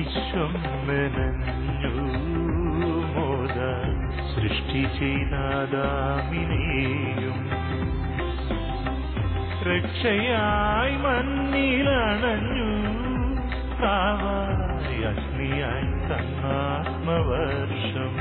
വിശ്വം മെനഞ്ഞു മോദ സൃഷ്ടി ചെയ്താദാമിനെയും രക്ഷയായി മണ്ണിലണഞ്ഞു കാവായി അഗ്നിയായി തന്നാത്മവർഷം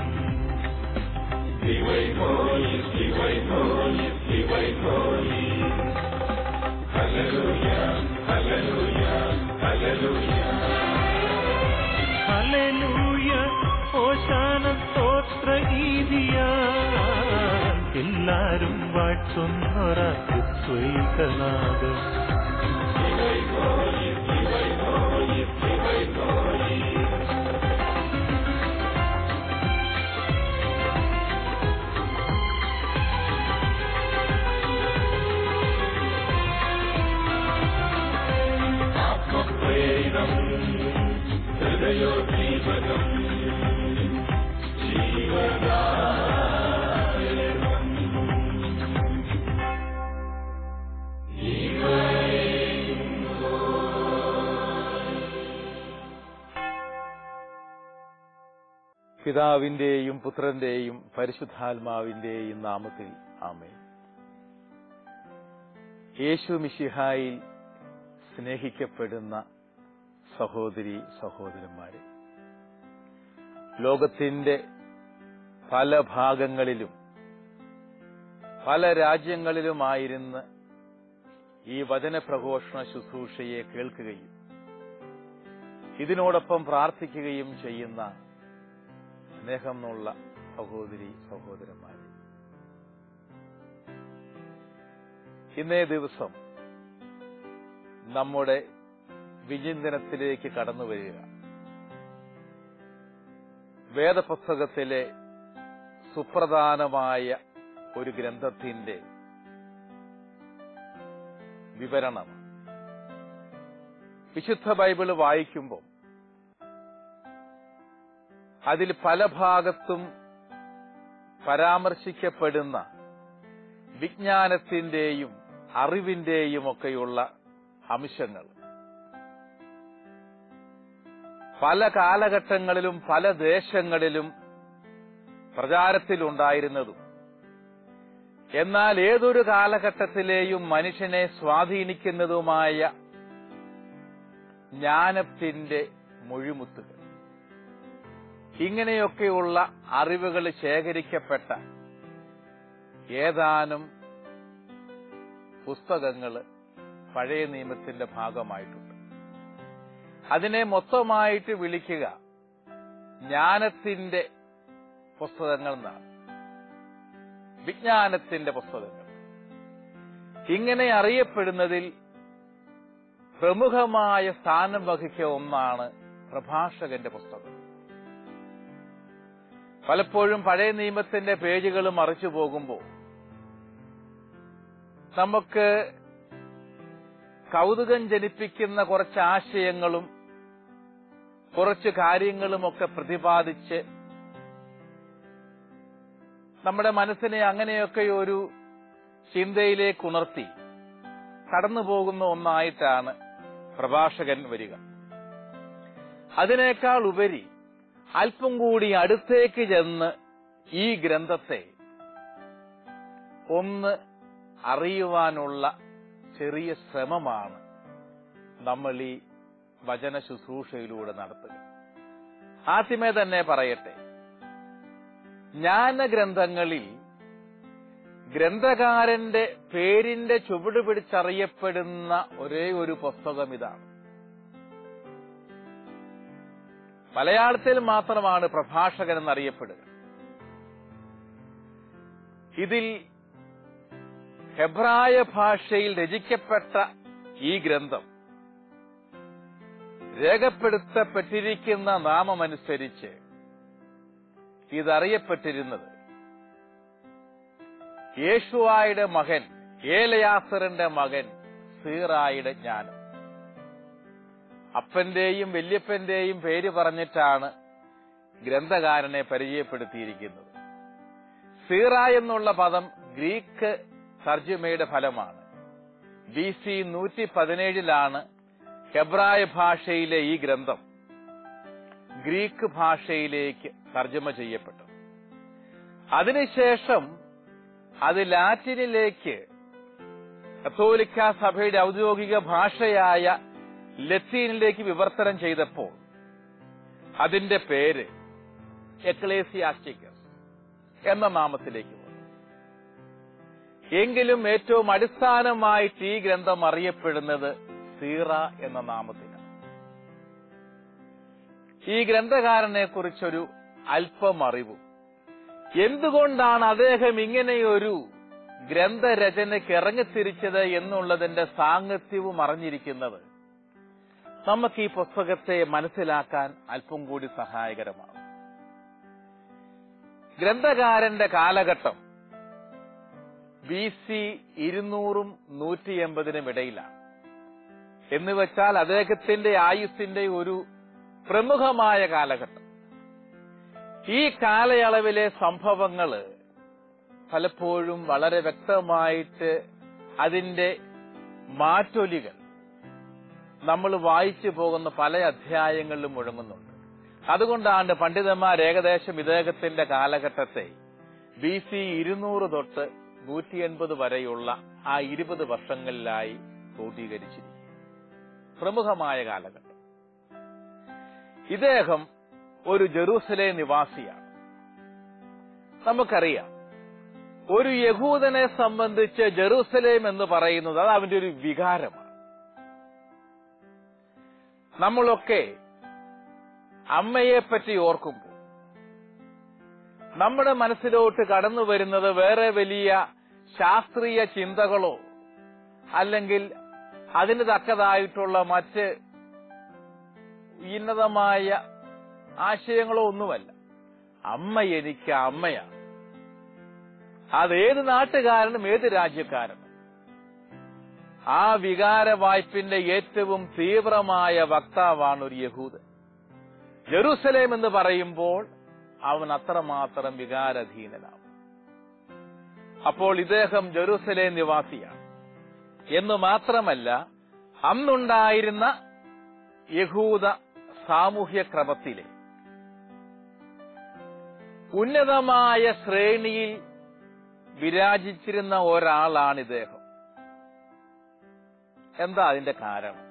ഹല്ലേലൂയ ഓശാന സ്തോത്ര ഗീതിയ എല്ലാരും വാഴ്ത്തുന്നൊരസ്വൈകനാദം പിതാവിന്റെയും പുത്രന്റെയും പരിശുദ്ധാത്മാവിന്റെയും നാമത്തിൽ ആമേ യേശു മിശിഹായിൽ സ്നേഹിക്കപ്പെടുന്ന സഹോദരി സഹോദരന്മാരെ ലോകത്തിന്റെ പല ഭാഗങ്ങളിലും പല രാജ്യങ്ങളിലുമായിരുന്ന് ഈ വചനപ്രഘോഷണ ശുശ്രൂഷയെ കേൾക്കുകയും ഇതിനോടൊപ്പം പ്രാർത്ഥിക്കുകയും ചെയ്യുന്ന സ്നേഹമുള്ള സഹോദരി സഹോദരന്മാരെ ഇന്നേ ദിവസം നമ്മുടെ വിചിന്തനത്തിലേക്ക് കടന്നു വരിക വേദപുസ്തകത്തിലെ സുപ്രധാനമായ ഒരു ഗ്രന്ഥത്തിന്റെ വിവരണം വിശുദ്ധ ബൈബിള് വായിക്കുമ്പോൾ അതിൽ പല ഭാഗത്തും പരാമർശിക്കപ്പെടുന്ന വിജ്ഞാനത്തിന്റെയും അറിവിന്റെയും ഒക്കെയുള്ള അംശങ്ങൾ പല കാലഘട്ടങ്ങളിലും പല ദേശങ്ങളിലും പ്രചാരത്തിലുണ്ടായിരുന്നതും എന്നാൽ ഏതൊരു കാലഘട്ടത്തിലെയും മനുഷ്യനെ സ്വാധീനിക്കുന്നതുമായ ജ്ഞാനത്തിന്റെ മൊഴിമുത്തുകൾ ഇങ്ങനെയൊക്കെയുള്ള അറിവുകൾ ശേഖരിക്കപ്പെട്ട ഏതാനും പുസ്തകങ്ങൾ പഴയ നിയമത്തിന്റെ ഭാഗമായിട്ടുണ്ട് അതിനെ മൊത്തമായിട്ട് വിളിക്കുക ജ്ഞാനത്തിന്റെ പുസ്തകങ്ങൾ എന്നാണ് വിജ്ഞാനത്തിന്റെ പുസ്തകങ്ങൾ ഇങ്ങനെ അറിയപ്പെടുന്നതിൽ പ്രമുഖമായ സ്ഥാനം വഹിക്കുക ഒന്നാണ് പ്രഭാഷകന്റെ പുസ്തകം പലപ്പോഴും പഴയ നിയമത്തിന്റെ പേജുകൾ മറിച്ചു പോകുമ്പോൾ നമുക്ക് കൗതുകം ജനിപ്പിക്കുന്ന കുറച്ച് ആശയങ്ങളും കുറച്ച് കാര്യങ്ങളുമൊക്കെ പ്രതിപാദിച്ച് നമ്മുടെ മനസ്സിനെ അങ്ങനെയൊക്കെ ഒരു ചിന്തയിലേക്ക് ഉണർത്തി കടന്നു പോകുന്ന ഒന്നായിട്ടാണ് പ്രഭാഷകൻ വരിക അതിനേക്കാൾ ഉപരി അല്പം കൂടി അടുത്തേക്ക് ചെന്ന് ഈ ഗ്രന്ഥത്തെ ഒന്ന് അറിയുവാനുള്ള ചെറിയ ശ്രമമാണ് നമ്മൾ ഈ വചന ശുശ്രൂഷയിലൂടെ നടത്തുക ആദ്യമേ തന്നെ പറയട്ടെ ജ്ഞാനഗ്രന്ഥങ്ങളിൽ ഗ്രന്ഥകാരന്റെ പേരിന്റെ ചുവട് പിടിച്ചറിയപ്പെടുന്ന ഒരേ ഒരു പുസ്തകം ഇതാണ് മലയാളത്തിൽ മാത്രമാണ് പ്രഭാഷകൻ എന്നറിയപ്പെടുക ഇതിൽ ഹെബ്രായ ഭാഷയിൽ രചിക്കപ്പെട്ട ഈ ഗ്രന്ഥം രേഖപ്പെടുത്തപ്പെട്ടിരിക്കുന്ന നാമമനുസരിച്ച് ഇതറിയപ്പെട്ടിരുന്നത് യേശുവായുടെ മകൻ ഏലയാസറിന്റെ മകൻ സീറായുടെ ജ്ഞാനം അപ്പന്റെയും വല്യപ്പന്റെയും പേര് പറഞ്ഞിട്ടാണ് ഗ്രന്ഥകാരനെ പരിചയപ്പെടുത്തിയിരിക്കുന്നത് സീറ എന്നുള്ള പദം ഗ്രീക്ക് തർജ്ജമയുടെ ഫലമാണ് ബി സി നൂറ്റി പതിനേഴിലാണ് ഹെബ്രായ ഭാഷയിലെ ഈ ഗ്രന്ഥം ഗ്രീക്ക് ഭാഷയിലേക്ക് തർജ്ജമ ചെയ്യപ്പെട്ടു അതിനുശേഷം അത് ലാറ്റിനിലേക്ക് കത്തോലിക്ക സഭയുടെ ഔദ്യോഗിക ഭാഷയായ ലത്തീനിലേക്ക് വിവർത്തനം ചെയ്തപ്പോൾ അതിന്റെ പേര് എക്ലേസിയാസ്റ്റിക്കസ് എന്ന നാമത്തിലേക്ക് വന്നു എങ്കിലും ഏറ്റവും അടിസ്ഥാനമായിട്ട് ഈ ഗ്രന്ഥം അറിയപ്പെടുന്നത് സീറ എന്ന നാമത്തിലാണ് ഈ ഗ്രന്ഥകാരനെ കുറിച്ചൊരു അല്പം അറിവും എന്തുകൊണ്ടാണ് അദ്ദേഹം ഇങ്ങനെയൊരു ഗ്രന്ഥരചനയ്ക്ക് ഇറങ്ങിത്തിരിച്ചത് എന്നുള്ളതിന്റെ സാങ്കത്യവും അറിഞ്ഞിരിക്കുന്നത് നമുക്ക് ഈ പുസ്തകത്തെ മനസ്സിലാക്കാൻ അല്പം കൂടി സഹായകരമാണ് ഗ്രന്ഥകാരന്റെ കാലഘട്ടം ബി സി ഇരുന്നൂറും നൂറ്റി എൺപതിനും ഇടയിലാണ് എന്നുവെച്ചാൽ അദ്ദേഹത്തിന്റെ ആയുസ്സിന്റെ ഒരു പ്രമുഖമായ കാലഘട്ടം ഈ കാലയളവിലെ സംഭവങ്ങള് പലപ്പോഴും വളരെ വ്യക്തമായിട്ട് അതിന്റെ മാറ്റൊലികൾ നമ്മൾ വായിച്ചു പോകുന്ന പല അധ്യായങ്ങളിലും മുഴങ്ങുന്നുണ്ട് അതുകൊണ്ടാണ് പണ്ഡിതന്മാർ ഏകദേശം ഇദ്ദേഹത്തിന്റെ കാലഘട്ടത്തെ ബി സി ഇരുന്നൂറ് തൊട്ട് നൂറ്റി എൺപത് വരെയുള്ള ആ ഇരുപത് വർഷങ്ങളിലായി ക്രോഡീകരിച്ചിരിക്കും പ്രമുഖമായ കാലഘട്ടം ഇദ്ദേഹം ഒരു ജെറൂസലേം നിവാസിയാണ് നമുക്കറിയാം ഒരു യഹൂദനെ സംബന്ധിച്ച് ജെറൂസലേം എന്ന് പറയുന്നത് അത് അവന്റെ ഒരു വികാരമാണ് നമ്മളൊക്കെ അമ്മയെ പറ്റി ഓർക്കുമ്പോൾ നമ്മുടെ മനസ്സിലോട്ട് കടന്നു വരുന്നത് വേറെ വലിയ ശാസ്ത്രീയ ചിന്തകളോ അല്ലെങ്കിൽ അതിന് തക്കതായിട്ടുള്ള മറ്റ് ഉന്നതമായ ആശയങ്ങളോ ഒന്നുമല്ല അമ്മ എനിക്ക് അമ്മയാണ് അത് ഏത് നാട്ടുകാരനും ഏത് രാജ്യക്കാരനും ആ വികാര വായ്പിന്റെ ഏറ്റവും തീവ്രമായ വക്താവാണ് ഒരു യഹൂദൻ ജെറൂസലേം എന്ന് പറയുമ്പോൾ അവൻ അത്രമാത്രം വികാരധീനനാവും അപ്പോൾ ഇദ്ദേഹം ജെറൂസലേം നിവാസിയാണ് എന്ന് മാത്രമല്ല അന്നുണ്ടായിരുന്ന യഹൂദ സാമൂഹ്യ ക്രമത്തിലെ ഉന്നതമായ ശ്രേണിയിൽ വിരാജിച്ചിരുന്ന ഒരാളാണ് ഇദ്ദേഹം എന്താ അതിന്റെ കാരണം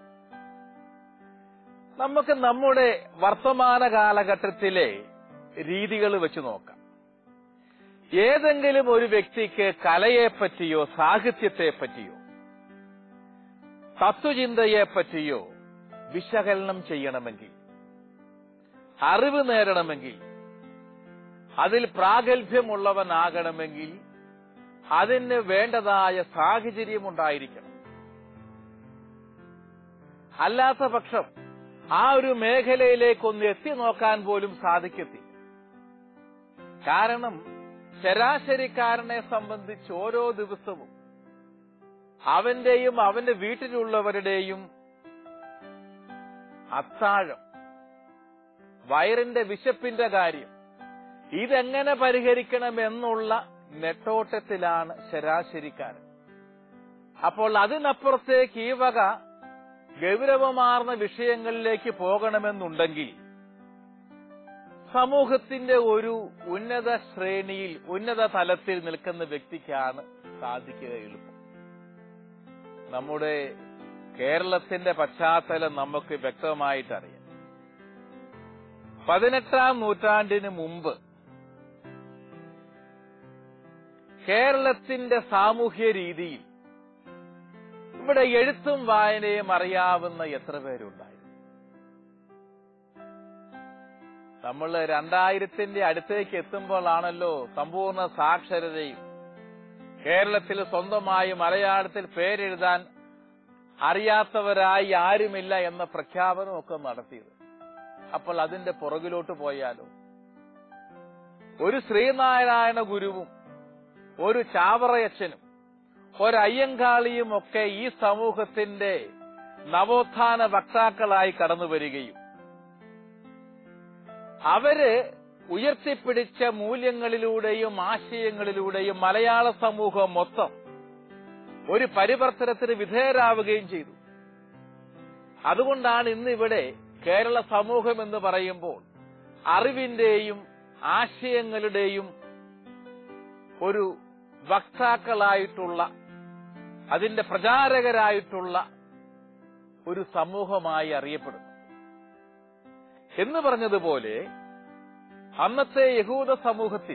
നമുക്ക് നമ്മുടെ വർത്തമാന കാലഘട്ടത്തിലെ രീതികൾ വെച്ച് നോക്കാം ഏതെങ്കിലും ഒരു വ്യക്തിക്ക് കലയെപ്പറ്റിയോ സാഹിത്യത്തെ പറ്റിയോ തത്വചിന്തയെ പറ്റിയോ വിശകലനം ചെയ്യണമെങ്കിൽ അറിവ് നേടണമെങ്കിൽ അതിൽ പ്രാഗൽഭ്യമുള്ളവനാകണമെങ്കിൽ അതിന് വേണ്ടതായ സാഹചര്യം ഉണ്ടായിരിക്കണം അല്ലാത്ത പക്ഷം ആ ഒരു മേഖലയിലേക്കൊന്ന് എത്തി നോക്കാൻ പോലും സാധിക്കത്തില്ല കാരണം ശരാശരിക്കാരനെ സംബന്ധിച്ച് ഓരോ ദിവസവും അവന്റെയും അവന്റെ വീട്ടിലുള്ളവരുടെയും അത്താഴം വയറിന്റെ വിശപ്പിന്റെ കാര്യം ഇതെങ്ങനെ പരിഹരിക്കണം എന്നുള്ള നെട്ടോട്ടത്തിലാണ് ശരാശരിക്കാരൻ അപ്പോൾ അതിനപ്പുറത്തേക്ക് ഈ വക ഗൗരവമാർന്ന വിഷയങ്ങളിലേക്ക് പോകണമെന്നുണ്ടെങ്കിൽ സമൂഹത്തിന്റെ ഒരു ഉന്നത ശ്രേണിയിൽ ഉന്നത തലത്തിൽ നിൽക്കുന്ന വ്യക്തിക്കാണ് സാധിക്കുക എളുപ്പം നമ്മുടെ കേരളത്തിന്റെ പശ്ചാത്തലം നമുക്ക് വ്യക്തമായിട്ടറിയാം പതിനെട്ടാം നൂറ്റാണ്ടിന് മുമ്പ് കേരളത്തിന്റെ സാമൂഹ്യ രീതിയിൽ ഇവിടെ എഴുത്തും വായനയും അറിയാവുന്ന എത്ര പേരുണ്ടായി നമ്മൾ രണ്ടായിരത്തിന്റെ അടുത്തേക്ക് എത്തുമ്പോഴാണല്ലോ സമ്പൂർണ്ണ സാക്ഷരതയും കേരളത്തിൽ സ്വന്തമായി മലയാളത്തിൽ പേരെഴുതാൻ അറിയാത്തവരായി ആരുമില്ല എന്ന പ്രഖ്യാപനമൊക്കെ നടത്തിയത് അപ്പോൾ അതിന്റെ പുറകിലോട്ട് പോയാലോ ഒരു ശ്രീനാരായണ ഗുരുവും ഒരു ചാവറയച്ചനും ഒരയ്യങ്കാളിയും ഒക്കെ ഈ സമൂഹത്തിന്റെ നവോത്ഥാന വക്താക്കളായി കടന്നു വരികയും അവര് ഉയർത്തിപ്പിടിച്ച മൂല്യങ്ങളിലൂടെയും ആശയങ്ങളിലൂടെയും മലയാള സമൂഹം മൊത്തം ഒരു പരിവർത്തനത്തിന് വിധേയരാവുകയും ചെയ്തു അതുകൊണ്ടാണ് ഇന്ന് ഇവിടെ കേരള സമൂഹം എന്ന് പറയുമ്പോൾ അറിവിന്റെയും ആശയങ്ങളുടെയും ഒരു വക്താക്കളായിട്ടുള്ള അതിന്റെ പ്രചാരകരായിട്ടുള്ള ഒരു സമൂഹമായി അറിയപ്പെടുന്നു എന്ന് പറഞ്ഞതുപോലെ അന്നത്തെ യഹൂദ സമൂഹത്തിൽ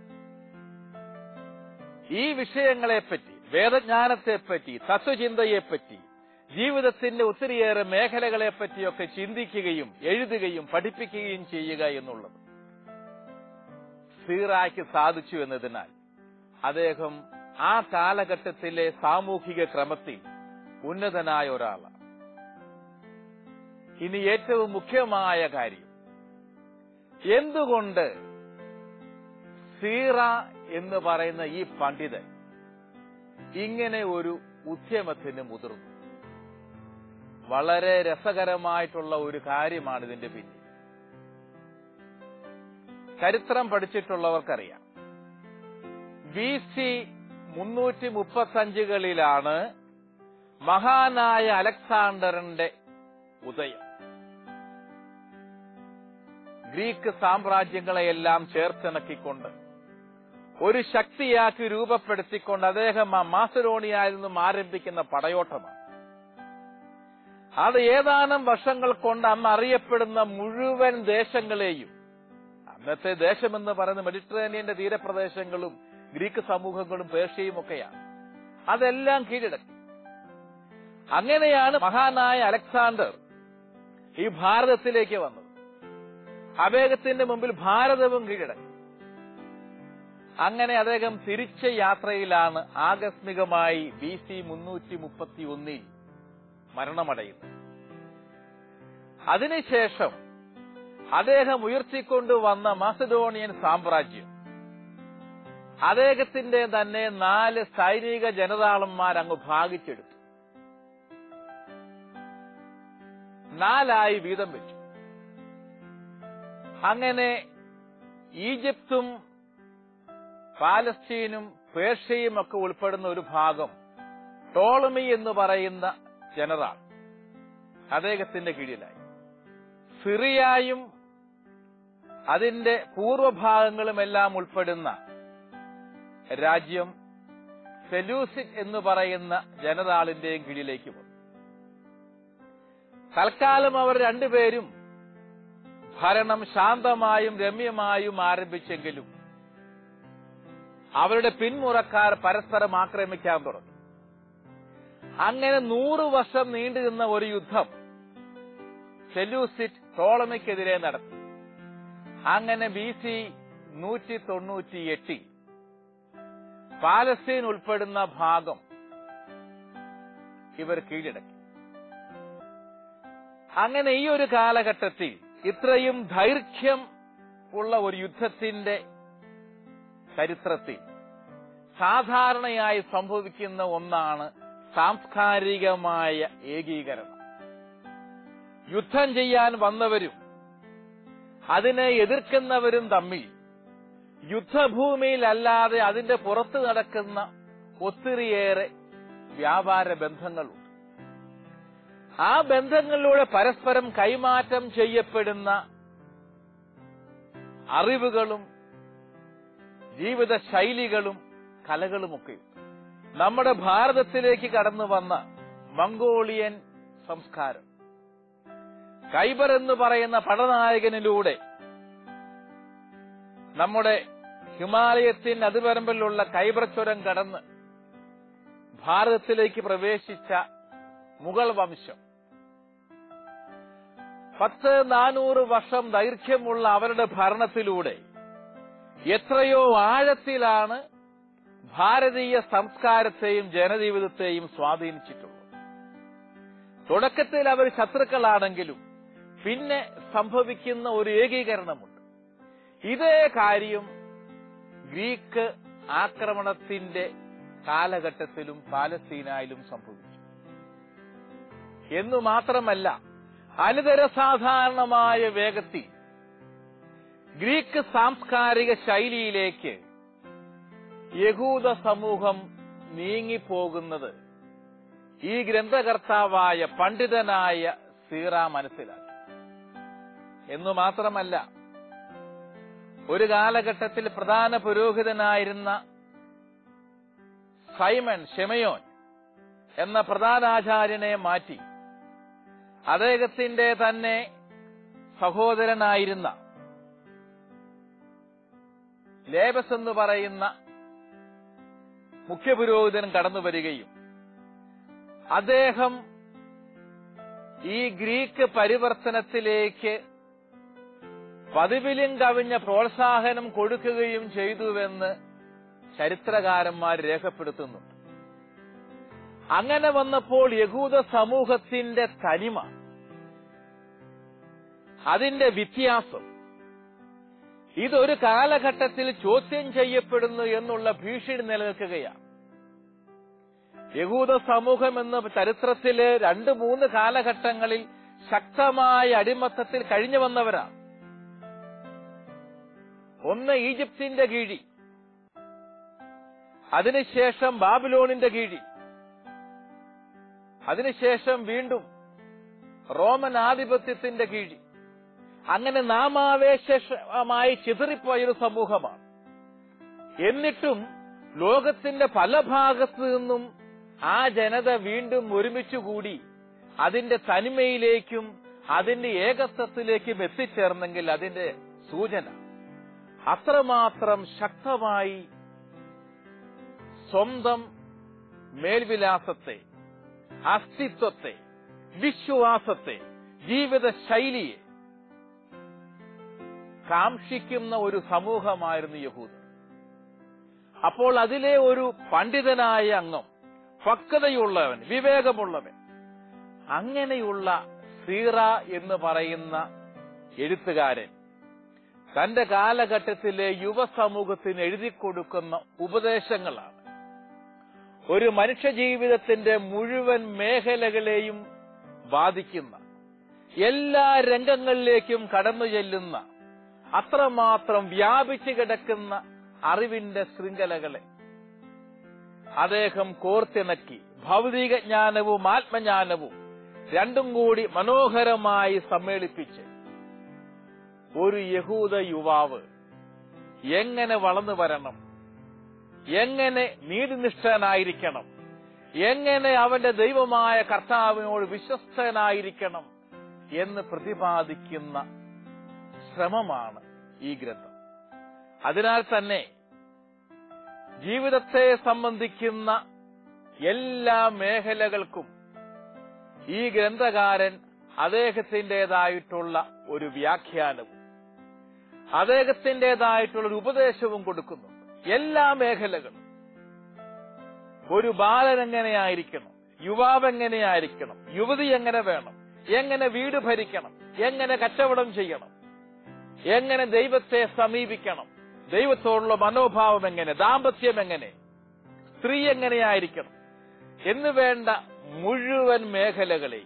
ഈ വിഷയങ്ങളെപ്പറ്റി വേദജ്ഞാനത്തെപ്പറ്റി തത്വചിന്തയെപ്പറ്റി ജീവിതത്തിന്റെ ഒത്തിരിയേറെ മേഖലകളെ പറ്റിയൊക്കെ ചിന്തിക്കുകയും എഴുതുകയും പഠിപ്പിക്കുകയും ചെയ്യുക എന്നുള്ളത് സീറായ്ക്ക് സാധിച്ചു എന്നതിനാൽ അദ്ദേഹം ആ കാലഘട്ടത്തിലെ സാമൂഹിക ക്രമത്തിൽ ഉന്നതനായ ഒരാളാണ് ഇനി ഏറ്റവും മുഖ്യമായ കാര്യം എന്തുകൊണ്ട് സീറ എന്ന് പറയുന്ന ഈ പണ്ഡിതൻ ഇങ്ങനെ ഒരു ഉദ്യമത്തിന് മുതിർന്നു വളരെ രസകരമായിട്ടുള്ള ഒരു കാര്യമാണ് ഇതിന്റെ പിന്നിൽ ചരിത്രം പഠിച്ചിട്ടുള്ളവർക്കറിയാം ബി സി മുന്നൂറ്റി മുപ്പത്തഞ്ചുകളിലാണ് മഹാനായ അലക്സാണ്ടറിന്റെ ഉദയം ഗ്രീക്ക് സാമ്രാജ്യങ്ങളെയെല്ലാം ചേർത്തിണക്കിക്കൊണ്ട് ഒരു ശക്തിയാക്കി രൂപപ്പെടുത്തിക്കൊണ്ട് അദ്ദേഹം ആ മാസരോണിയയിൽ നിന്നും ആരംഭിക്കുന്ന പടയോട്ടമാണ് അത് ഏതാനും വർഷങ്ങൾ കൊണ്ട് അന്ന് അറിയപ്പെടുന്ന മുഴുവൻ ദേശങ്ങളെയും അന്നത്തെ ദേശമെന്ന് പറയുന്ന മെഡിറ്ററേനിയന്റെ തീരപ്രദേശങ്ങളും ഗ്രീക്ക് സമൂഹങ്ങളും പേർഷ്യയും ഒക്കെയാണ് അതെല്ലാം കീഴടക്കി അങ്ങനെയാണ് മഹാനായ അലക്സാണ്ടർ ഈ ഭാരതത്തിലേക്ക് വന്നത് അദ്ദേഹത്തിന്റെ മുമ്പിൽ ഭാരതവും കീഴടക്കി അങ്ങനെ അദ്ദേഹം തിരിച്ച യാത്രയിലാണ് ആകസ്മികമായി ബി സി മുന്നൂറ്റി മുപ്പത്തി ഒന്നിൽ മരണമടയുന്നത് അതിനുശേഷം അദ്ദേഹം ഉയർത്തിക്കൊണ്ടുവന്ന മാസഡോണിയൻ സാമ്രാജ്യം അദ്ദേഹത്തിന്റെ തന്നെ നാല് സൈനിക ജനതാളന്മാർ അങ്ങ് ഭാഗിച്ചെടുത്തു നാലായി വീതം വെച്ചു അങ്ങനെ ഈജിപ്തും പാലസ്തീനും പേർഷ്യയും ഒക്കെ ഉൾപ്പെടുന്ന ഒരു ഭാഗം ടോളമി എന്ന് പറയുന്ന ജനറൽ അദ്ദേഹത്തിന്റെ കീഴിലായി സിറിയായും അതിന്റെ പൂർവഭാഗങ്ങളുമെല്ലാം ഉൾപ്പെടുന്ന രാജ്യം സെലൂസിക് എന്ന് പറയുന്ന ജനതാളിന്റെയും കീഴിലേക്ക് വന്നു തൽക്കാലം അവർ രണ്ടുപേരും ഭരണം ശാന്തമായും രമ്യമായും ആരംഭിച്ചെങ്കിലും അവരുടെ പിന്മുറക്കാർ പരസ്പരം ആക്രമിക്കാൻ തുടങ്ങി അങ്ങനെ നൂറു വർഷം നീണ്ടുനിന്ന ഒരു യുദ്ധം സെലൂസിറ്റ് ടോളമിക്കെതിരെ നടത്തി അങ്ങനെ ബി സി നൂറ്റി തൊണ്ണൂറ്റി എട്ടിൽ പാലസ്തീൻ ഉൾപ്പെടുന്ന ഭാഗം ഇവർ കീഴടക്കി അങ്ങനെ ഈ ഒരു കാലഘട്ടത്തിൽ ഇത്രയും ദൈർഘ്യം ഉള്ള ഒരു യുദ്ധത്തിന്റെ ചരിത്രത്തിൽ സാധാരണയായി സംഭവിക്കുന്ന ഒന്നാണ് സാംസ്കാരികമായ ഏകീകരണം യുദ്ധം ചെയ്യാൻ വന്നവരും അതിനെ എതിർക്കുന്നവരും തമ്മിൽ യുദ്ധഭൂമിയിലല്ലാതെ അതിന്റെ പുറത്ത് നടക്കുന്ന ഒത്തിരിയേറെ വ്യാപാര ബന്ധങ്ങളുണ്ട് ആ ബന്ധങ്ങളിലൂടെ പരസ്പരം കൈമാറ്റം ചെയ്യപ്പെടുന്ന അറിവുകളും ജീവിത ശൈലികളും കലകളുമൊക്കെ നമ്മുടെ ഭാരതത്തിലേക്ക് കടന്നു വന്ന മംഗോളിയൻ സംസ്കാരം കൈബർ എന്ന് പറയുന്ന പടനായകനിലൂടെ നമ്മുടെ ഹിമാലയത്തിന് അതിപരമ്പിലുള്ള കൈബർ ചുരം കടന്ന് ഭാരതത്തിലേക്ക് പ്രവേശിച്ച മുഗൾ വംശം പത്ത് നാനൂറ് വർഷം ദൈർഘ്യമുള്ള അവരുടെ ഭരണത്തിലൂടെ എത്രയോ ആഴത്തിലാണ് ഭാരതീയ സംസ്കാരത്തെയും ജനജീവിതത്തെയും സ്വാധീനിച്ചിട്ടുള്ളത് തുടക്കത്തിൽ അവർ ശത്രുക്കളാണെങ്കിലും പിന്നെ സംഭവിക്കുന്ന ഒരു ഏകീകരണമുണ്ട് ഇതേ കാര്യം ഗ്രീക്ക് ആക്രമണത്തിന്റെ കാലഘട്ടത്തിലും പാലസ്തീനായാലും സംഭവിച്ചു എന്നു മാത്രമല്ല അനിതര സാധാരണമായ വേഗത്തിൽ ഗ്രീക്ക് സാംസ്കാരിക ശൈലിയിലേക്ക് യഹൂദ സമൂഹം നീങ്ങിപ്പോകുന്നത് ഈ ഗ്രന്ഥകർത്താവായ പണ്ഡിതനായ സീറ മനസ്സിലാക്കി എന്നു മാത്രമല്ല ഒരു കാലഘട്ടത്തിൽ പ്രധാന പുരോഹിതനായിരുന്ന സൈമൺ ഷെമയോൻ എന്ന പ്രധാനാചാര്യനെ മാറ്റി അദ്ദേഹത്തിന്റെ തന്നെ സഹോദരനായിരുന്ന ലേബസ് എന്ന് പറയുന്ന മുഖ്യപുരോഹിതൻ കടന്നു വരികയും അദ്ദേഹം ഈ ഗ്രീക്ക് പരിവർത്തനത്തിലേക്ക് പതിവിലും കവിഞ്ഞ പ്രോത്സാഹനം കൊടുക്കുകയും ചെയ്തുവെന്ന് ചരിത്രകാരന്മാർ രേഖപ്പെടുത്തുന്നുണ്ട് അങ്ങനെ വന്നപ്പോൾ യഹൂദ സമൂഹത്തിന്റെ തനിമ അതിന്റെ വ്യത്യാസം ഇതൊരു കാലഘട്ടത്തിൽ ചോദ്യം ചെയ്യപ്പെടുന്നു എന്നുള്ള ഭീഷണി നിലനിൽക്കുകയാണ് യഹൂദ സമൂഹം എന്ന ചരിത്രത്തില് രണ്ട് മൂന്ന് കാലഘട്ടങ്ങളിൽ ശക്തമായ അടിമത്തത്തിൽ കഴിഞ്ഞു വന്നവരാണ് ഒന്ന് ഈജിപ്തിന്റെ കീഴിൽ അതിനുശേഷം ബാബിലോണിന്റെ കീഴിൽ അതിനുശേഷം വീണ്ടും റോമൻ ആധിപത്യത്തിന്റെ കീഴിൽ അങ്ങനെ നാമാവേശമായി ചിതറിപ്പോയൊരു സമൂഹമാണ് എന്നിട്ടും ലോകത്തിന്റെ പല ഭാഗത്തു നിന്നും ആ ജനത വീണ്ടും ഒരുമിച്ചുകൂടി അതിന്റെ തനിമയിലേക്കും അതിന്റെ ഏകത്വത്തിലേക്കും എത്തിച്ചേർന്നെങ്കിൽ അതിന്റെ സൂചന അത്രമാത്രം ശക്തമായി സ്വന്തം മേൽവിലാസത്തെ അസ്തിത്വത്തെ വിശ്വാസത്തെ ജീവിത ശൈലിയെ കാക്ഷിക്കുന്ന ഒരു സമൂഹമായിരുന്നു യഹൂദ അപ്പോൾ അതിലെ ഒരു പണ്ഡിതനായ അംഗം പക്വതയുള്ളവൻ വിവേകമുള്ളവൻ അങ്ങനെയുള്ള സീറ എന്ന് പറയുന്ന എഴുത്തുകാരൻ തന്റെ കാലഘട്ടത്തിലെ യുവസമൂഹത്തിന് എഴുതി കൊടുക്കുന്ന ഉപദേശങ്ങളാണ് ഒരു മനുഷ്യജീവിതത്തിന്റെ മുഴുവൻ മേഖലകളെയും ബാധിക്കുന്ന എല്ലാ രംഗങ്ങളിലേക്കും കടന്നു ചെല്ലുന്ന അത്രമാത്രം വ്യാപിച്ചു കിടക്കുന്ന അറിവിന്റെ ശൃംഖലകളെ അദ്ദേഹം കോർത്തിണക്കി ഭൗതിക ജ്ഞാനവും ആത്മജ്ഞാനവും രണ്ടും കൂടി മനോഹരമായി സമ്മേളിപ്പിച്ച് ഒരു യഹൂദ യുവാവ് എങ്ങനെ വളർന്നു വരണം എങ്ങനെ നീതിനിഷ്ഠനായിരിക്കണം എങ്ങനെ അവന്റെ ദൈവമായ കർത്താവിനോട് വിശ്വസ്തനായിരിക്കണം എന്ന് പ്രതിപാദിക്കുന്ന ശ്രമമാണ് ഈ ഗ്രന്ഥം അതിനാൽ തന്നെ ജീവിതത്തെ സംബന്ധിക്കുന്ന എല്ലാ മേഖലകൾക്കും ഈ ഗ്രന്ഥകാരൻ അദ്ദേഹത്തിൻ്റെതായിട്ടുള്ള ഒരു വ്യാഖ്യാനവും അദ്ദേഹത്തിൻ്റെതായിട്ടുള്ള ഒരു ഉപദേശവും കൊടുക്കുന്നുണ്ട് എല്ലാ മേഖലകളും ഒരു ബാലൻ എങ്ങനെയായിരിക്കണം യുവാവ് എങ്ങനെയായിരിക്കണം യുവതി എങ്ങനെ വേണം എങ്ങനെ വീട് ഭരിക്കണം എങ്ങനെ കച്ചവടം ചെയ്യണം എങ്ങനെ ദൈവത്തെ സമീപിക്കണം ദൈവത്തോടുള്ള മനോഭാവം എങ്ങനെ ദാമ്പത്യം എങ്ങനെ സ്ത്രീ എങ്ങനെയായിരിക്കണം എന്ന് വേണ്ട മുഴുവൻ മേഖലകളെയും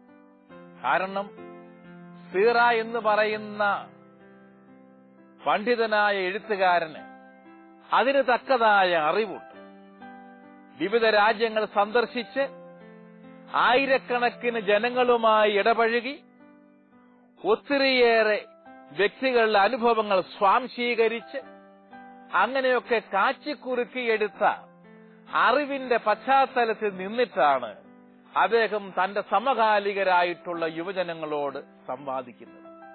കാരണം സീറ എന്ന് പറയുന്ന പണ്ഡിതനായ എഴുത്തുകാരന് അതിന് തക്കതായ അറിവുണ്ട് വിവിധ രാജ്യങ്ങൾ സന്ദർശിച്ച് ആയിരക്കണക്കിന് ജനങ്ങളുമായി ഇടപഴകി ഒത്തിരിയേറെ വ്യക്തികളുടെ അനുഭവങ്ങൾ സ്വാംശീകരിച്ച് അങ്ങനെയൊക്കെ കാച്ചിക്കുറുക്കിയെടുത്ത അറിവിന്റെ പശ്ചാത്തലത്തിൽ നിന്നിട്ടാണ് അദ്ദേഹം തന്റെ സമകാലികരായിട്ടുള്ള യുവജനങ്ങളോട് സംവാദിക്കുന്നത്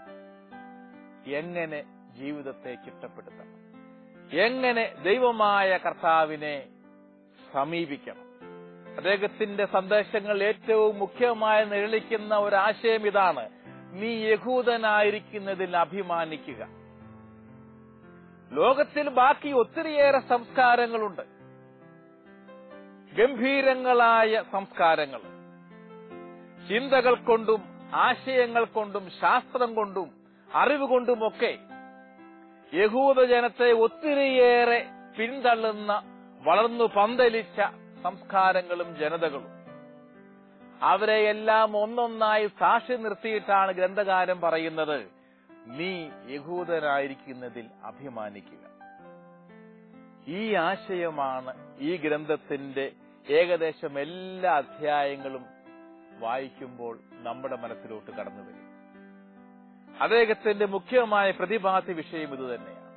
എങ്ങനെ ജീവിതത്തെ ചിട്ടപ്പെടുത്തണം എങ്ങനെ ദൈവമായ കർത്താവിനെ സമീപിക്കണം അദ്ദേഹത്തിന്റെ സന്ദേശങ്ങൾ ഏറ്റവും മുഖ്യമായി നിഴലിക്കുന്ന ഒരു ആശയം ഇതാണ് നീ യഹൂദനായിരിക്കുന്നതിൽ അഭിമാനിക്കുക ലോകത്തിൽ ബാക്കി ഒത്തിരിയേറെ സംസ്കാരങ്ങളുണ്ട് ഗംഭീരങ്ങളായ സംസ്കാരങ്ങൾ ചിന്തകൾ കൊണ്ടും ആശയങ്ങൾ കൊണ്ടും ശാസ്ത്രം കൊണ്ടും അറിവ് കൊണ്ടുമൊക്കെ യഹൂദ ജനത്തെ ഒത്തിരിയേറെ പിന്തള്ളുന്ന വളർന്നു പന്തലിച്ച സംസ്കാരങ്ങളും ജനതകളും അവരെയെല്ലാം ഒന്നൊന്നായി സാക്ഷി നിർത്തിയിട്ടാണ് ഗ്രന്ഥകാരൻ പറയുന്നത് നീ യഹൂദനായിരിക്കുന്നതിൽ അഭിമാനിക്കുക ഈ ആശയമാണ് ഈ ഗ്രന്ഥത്തിന്റെ ഏകദേശം എല്ലാ അധ്യായങ്ങളും വായിക്കുമ്പോൾ നമ്മുടെ മനസ്സിലോട്ട് കടന്നു വരും അദ്ദേഹത്തിന്റെ മുഖ്യമായ പ്രതിപാദ്യ വിഷയം ഇത് തന്നെയാണ്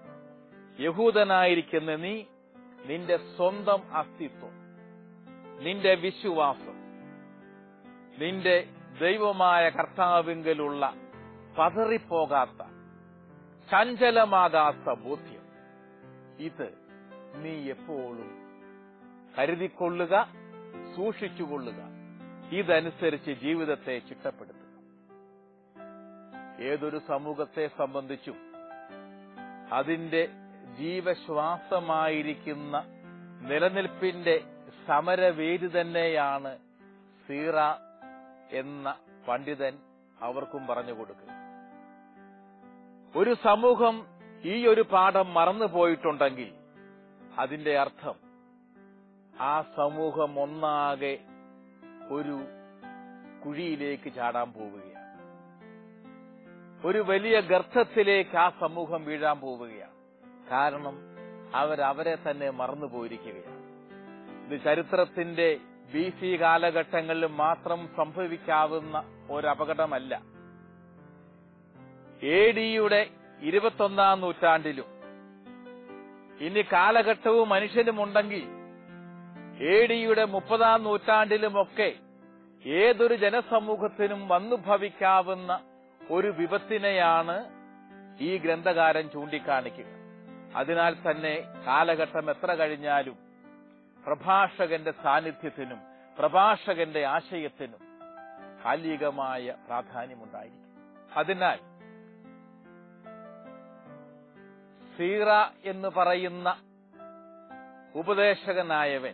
യഹൂദനായിരിക്കുന്ന നീ നിന്റെ സ്വന്തം അസ്തിത്വം നിന്റെ വിശ്വാസം നിന്റെ ദൈവമായ കർത്താവിങ്കലുള്ള പതറിപ്പോകാത്ത ചഞ്ചലമാകാത്ത ബോധ്യം ഇത് നീ എപ്പോഴും കരുതിക്കൊള്ളുക സൂക്ഷിച്ചുകൊള്ളുക ഇതനുസരിച്ച് ജീവിതത്തെ ചിട്ടപ്പെടുത്തുക ഏതൊരു സമൂഹത്തെ സംബന്ധിച്ചും അതിന്റെ ജീവശ്വാസമായിരിക്കുന്ന നിലനിൽപ്പിന്റെ സമരവേദി തന്നെയാണ് സീറ എന്ന പണ്ഡിതൻ അവർക്കും പറഞ്ഞു കൊടുക്കുക ഒരു സമൂഹം ഈ ഒരു പാഠം മറന്നുപോയിട്ടുണ്ടെങ്കിൽ അതിന്റെ അർത്ഥം ആ സമൂഹം ഒന്നാകെ ഒരു കുഴിയിലേക്ക് ചാടാൻ പോവുകയാണ് ഒരു വലിയ ഗർത്തത്തിലേക്ക് ആ സമൂഹം വീഴാൻ പോവുകയാണ് കാരണം അവരവരെ തന്നെ മറന്നുപോയിരിക്കുകയാണ് ഇത് ചരിത്രത്തിന്റെ ബി സി കാലഘട്ടങ്ങളിൽ മാത്രം സംഭവിക്കാവുന്ന ഒരു അപകടമല്ല എ ഡിയുടെ ഇരുപത്തൊന്നാം നൂറ്റാണ്ടിലും ഇനി കാലഘട്ടവും മനുഷ്യനുമുണ്ടെങ്കിൽ എ ഡിയുടെ മുപ്പതാം നൂറ്റാണ്ടിലുമൊക്കെ ഏതൊരു ജനസമൂഹത്തിനും വന്നു ഭവിക്കാവുന്ന ഒരു വിപത്തിനെയാണ് ഈ ഗ്രന്ഥകാരൻ ചൂണ്ടിക്കാണിക്കുക അതിനാൽ തന്നെ കാലഘട്ടം എത്ര കഴിഞ്ഞാലും പ്രഭാഷകന്റെ സാന്നിധ്യത്തിനും പ്രഭാഷകന്റെ ആശയത്തിനും കാലികമായ പ്രാധാന്യമുണ്ടായിരിക്കും അതിനാൽ സീറ എന്ന് പറയുന്ന ഉപദേശകനായവൻ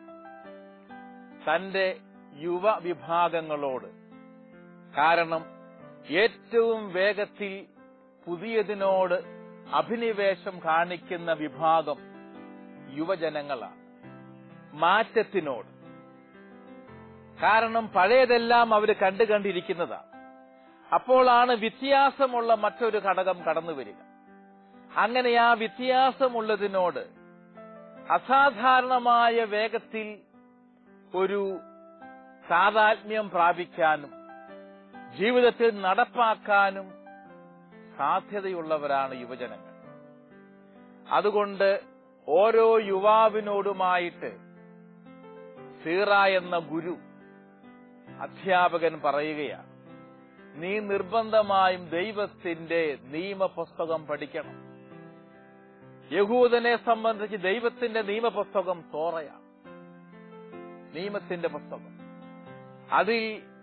തന്റെ യുവ വിഭാഗങ്ങളോട് കാരണം ഏറ്റവും വേഗത്തിൽ പുതിയതിനോട് അഭിനിവേശം കാണിക്കുന്ന വിഭാഗം യുവജനങ്ങളാണ് മാറ്റത്തിനോട് കാരണം പഴയതെല്ലാം അവർ കണ്ടു കണ്ടിരിക്കുന്നതാണ് അപ്പോഴാണ് വ്യത്യാസമുള്ള മറ്റൊരു ഘടകം കടന്നു വരിക അങ്ങനെ ആ വ്യത്യാസമുള്ളതിനോട് അസാധാരണമായ വേഗത്തിൽ ഒരു സാതാത്മ്യം പ്രാപിക്കാനും ജീവിതത്തിൽ നടപ്പാക്കാനും സാധ്യതയുള്ളവരാണ് യുവജനങ്ങൾ അതുകൊണ്ട് ഓരോ യുവാവിനോടുമായിട്ട് സീറ എന്ന ഗുരു അധ്യാപകൻ പറയുകയാണ് നീ നിർബന്ധമായും ദൈവത്തിന്റെ നിയമപുസ്തകം പഠിക്കണം യഹൂദനെ സംബന്ധിച്ച് ദൈവത്തിന്റെ നിയമപുസ്തകം തോറയാണ് നിയമത്തിന്റെ പുസ്തകം അതിൽ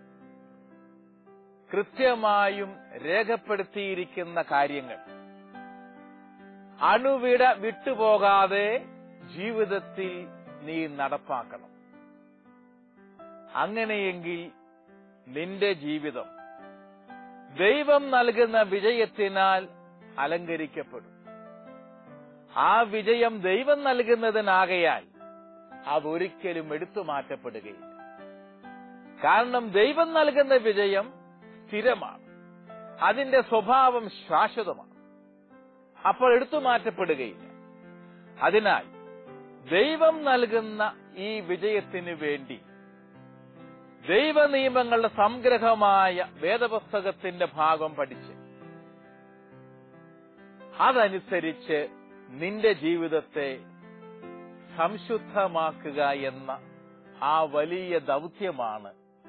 കൃത്യമായും രേഖപ്പെടുത്തിയിരിക്കുന്ന കാര്യങ്ങൾ അണുവിട വിട്ടുപോകാതെ ജീവിതത്തിൽ നീ നടപ്പാക്കണം അങ്ങനെയെങ്കിൽ നിന്റെ ജീവിതം ദൈവം നൽകുന്ന വിജയത്തിനാൽ അലങ്കരിക്കപ്പെടും ആ വിജയം ദൈവം നൽകുന്നതിനാകയാൽ അതൊരിക്കലും എടുത്തു മാറ്റപ്പെടുകയില്ല കാരണം ദൈവം നൽകുന്ന വിജയം സ്ഥിരമാണ് അതിന്റെ സ്വഭാവം ശാശ്വതമാണ് അപ്പോൾ എടുത്തു മാറ്റപ്പെടുകയില്ല അതിനാൽ ദൈവം നൽകുന്ന ഈ വിജയത്തിന് വേണ്ടി ദൈവനിയമങ്ങളുടെ സംഗ്രഹമായ വേദപുസ്തകത്തിന്റെ ഭാഗം പഠിച്ച് അതനുസരിച്ച് നിന്റെ ജീവിതത്തെ സംശുദ്ധമാക്കുക എന്ന ആ വലിയ ദൗത്യമാണ്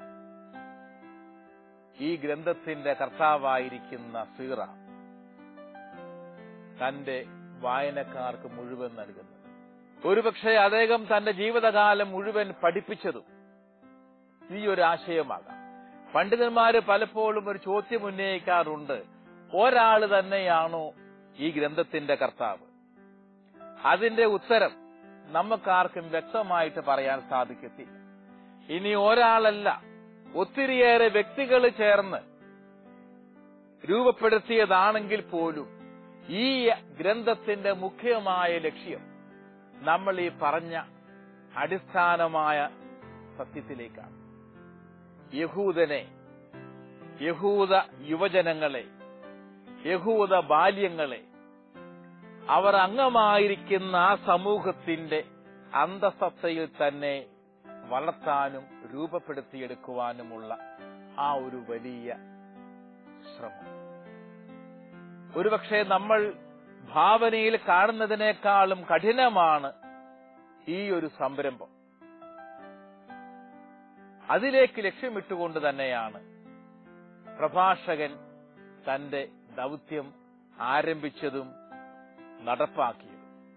ഈ ഗ്രന്ഥത്തിന്റെ കർത്താവായിരിക്കുന്ന സീറ തന്റെ വായനക്കാർക്ക് മുഴുവൻ നൽകുന്നത് ഒരുപക്ഷെ അദ്ദേഹം തന്റെ ജീവിതകാലം മുഴുവൻ പഠിപ്പിച്ചതും ഈ ഒരു ആശയമാകാം പണ്ഡിതന്മാര് പലപ്പോഴും ഒരു ചോദ്യം ഉന്നയിക്കാറുണ്ട് ഒരാള് തന്നെയാണോ ഈ ഗ്രന്ഥത്തിന്റെ കർത്താവ് അതിന്റെ ഉത്തരം നമുക്കാർക്കും വ്യക്തമായിട്ട് പറയാൻ സാധിക്കത്തില്ല ഇനി ഒരാളല്ല ഒത്തിരിയേറെ വ്യക്തികൾ ചേർന്ന് രൂപപ്പെടുത്തിയതാണെങ്കിൽ പോലും ഈ ഗ്രന്ഥത്തിന്റെ മുഖ്യമായ ലക്ഷ്യം നമ്മൾ ഈ പറഞ്ഞ അടിസ്ഥാനമായ സത്യത്തിലേക്കാണ് യഹൂദനെ യഹൂദ യുവജനങ്ങളെ യഹൂദ ബാല്യങ്ങളെ അവർ അംഗമായിരിക്കുന്ന ആ സമൂഹത്തിന്റെ അന്തസത്തയിൽ തന്നെ വളർത്താനും രൂപപ്പെടുത്തിയെടുക്കുവാനുമുള്ള ആ ഒരു വലിയ ശ്രമം ഒരുപക്ഷെ നമ്മൾ ഭാവനയിൽ കാണുന്നതിനേക്കാളും കഠിനമാണ് ഈ ഒരു സംരംഭം അതിലേക്ക് ലക്ഷ്യമിട്ടുകൊണ്ട് തന്നെയാണ് പ്രഭാഷകൻ തന്റെ ദൗത്യം ആരംഭിച്ചതും നടപ്പാക്കിയതും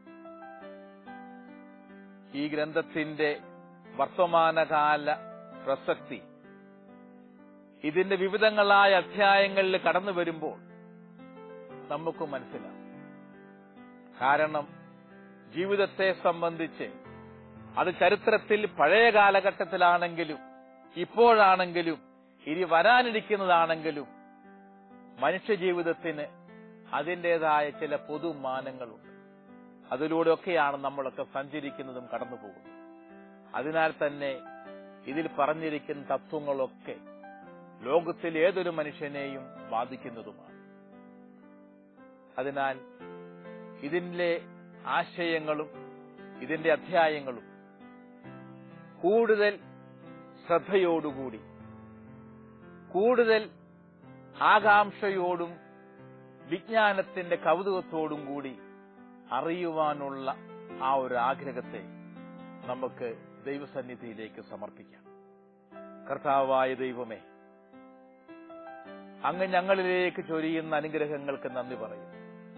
ഈ ഗ്രന്ഥത്തിന്റെ വർത്തമാനകാല പ്രസക്തി ഇതിന്റെ വിവിധങ്ങളായ അധ്യായങ്ങളിൽ കടന്നു വരുമ്പോൾ നമുക്ക് മനസ്സിലാവും കാരണം ജീവിതത്തെ സംബന്ധിച്ച് അത് ചരിത്രത്തിൽ പഴയ കാലഘട്ടത്തിലാണെങ്കിലും ഇപ്പോഴാണെങ്കിലും ഇനി വരാനിരിക്കുന്നതാണെങ്കിലും മനുഷ്യജീവിതത്തിന് അതിൻ്റെതായ ചില പൊതുമാനങ്ങളുണ്ട് അതിലൂടെയൊക്കെയാണ് നമ്മളൊക്കെ സഞ്ചരിക്കുന്നതും കടന്നു പോകുന്നത് അതിനാൽ തന്നെ ഇതിൽ പറഞ്ഞിരിക്കുന്ന തത്വങ്ങളൊക്കെ ലോകത്തിൽ ഏതൊരു മനുഷ്യനെയും ബാധിക്കുന്നതുമാണ് അതിനാൽ ഇതിന്റെ ആശയങ്ങളും ഇതിന്റെ അധ്യായങ്ങളും കൂടുതൽ ശ്രദ്ധയോടുകൂടി കൂടുതൽ ആകാംക്ഷയോടും വിജ്ഞാനത്തിന്റെ കൗതുകത്തോടും കൂടി അറിയുവാനുള്ള ആ ഒരു ആഗ്രഹത്തെ നമുക്ക് ദൈവസന്നിധിയിലേക്ക് സമർപ്പിക്കാം കർത്താവായ ദൈവമേ അങ്ങ് ഞങ്ങളിലേക്ക് ചൊരിയുന്ന അനുഗ്രഹങ്ങൾക്ക് നന്ദി പറയും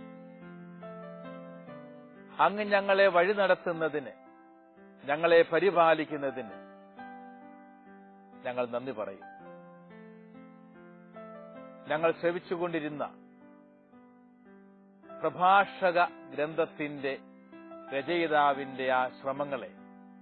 അങ്ങ് ഞങ്ങളെ വഴി നടത്തുന്നതിന് ഞങ്ങളെ പരിപാലിക്കുന്നതിന് ഞങ്ങൾ നന്ദി പറയും ഞങ്ങൾ ശ്രവിച്ചുകൊണ്ടിരുന്ന പ്രഭാഷക ഗ്രന്ഥത്തിന്റെ രചയിതാവിന്റെ ആ ശ്രമങ്ങളെ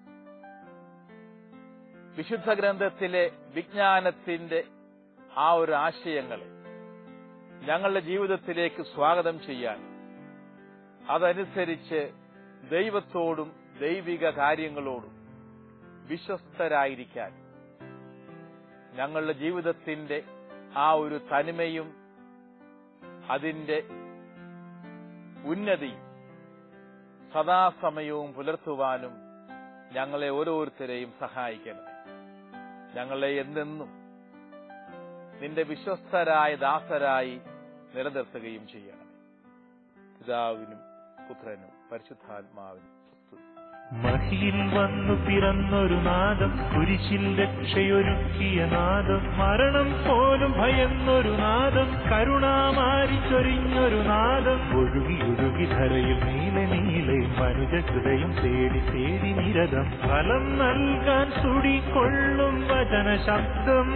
വിശുദ്ധ ഗ്രന്ഥത്തിലെ വിജ്ഞാനത്തിന്റെ ആ ഒരു ആശയങ്ങളെ ഞങ്ങളുടെ ജീവിതത്തിലേക്ക് സ്വാഗതം ചെയ്യാൻ അതനുസരിച്ച് ദൈവത്തോടും ദൈവിക കാര്യങ്ങളോടും വിശ്വസ്തരായിരിക്കാൻ ഞങ്ങളുടെ ജീവിതത്തിന്റെ ആ ഒരു തനിമയും അതിന്റെ ഉന്നതിയും സദാസമയവും പുലർത്തുവാനും ഞങ്ങളെ ഓരോരുത്തരെയും സഹായിക്കണമേ ഞങ്ങളെ എന്നെന്നും നിന്റെ വിശ്വസ്തരായ ദാസരായി നിലനിർത്തുകയും ചെയ്യണമേ പിതാവിനും പുത്രനും പരിശുദ്ധാത്മാവിനും സ്തുതി. മഹിയിൽ വന്നു പിറന്നൊരു നാദം കുരിശിൽ രക്ഷയൊരുക്കിയ നാദം മരണം പോലും ഭയന്നൊരു നാദം കരുണാമാരി ചൊരിഞ്ഞൊരു നാദം ഒഴുകി ഒഴുകി ധരയിൽ നീല നീലെ മനുജ ഹൃദയം തേടി തേടി നിരതം ഫലം നൽകാൻ സുടികൊള്ളും വചന ശബ്ദം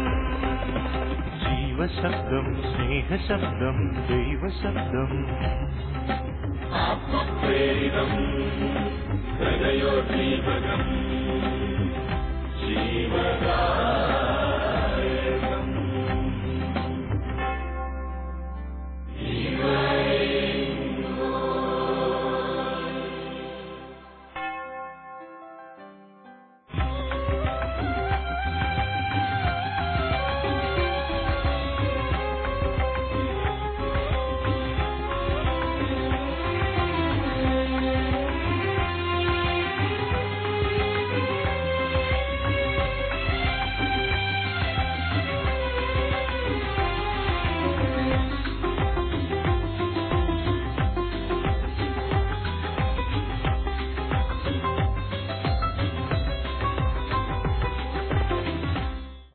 ജീവശബ്ദം സ്നേഹശബ്ദം ദൈവശബ്ദം ആത്മപ്രേരിതം ഹൃദയോദ്ദീപകം ജീവദാ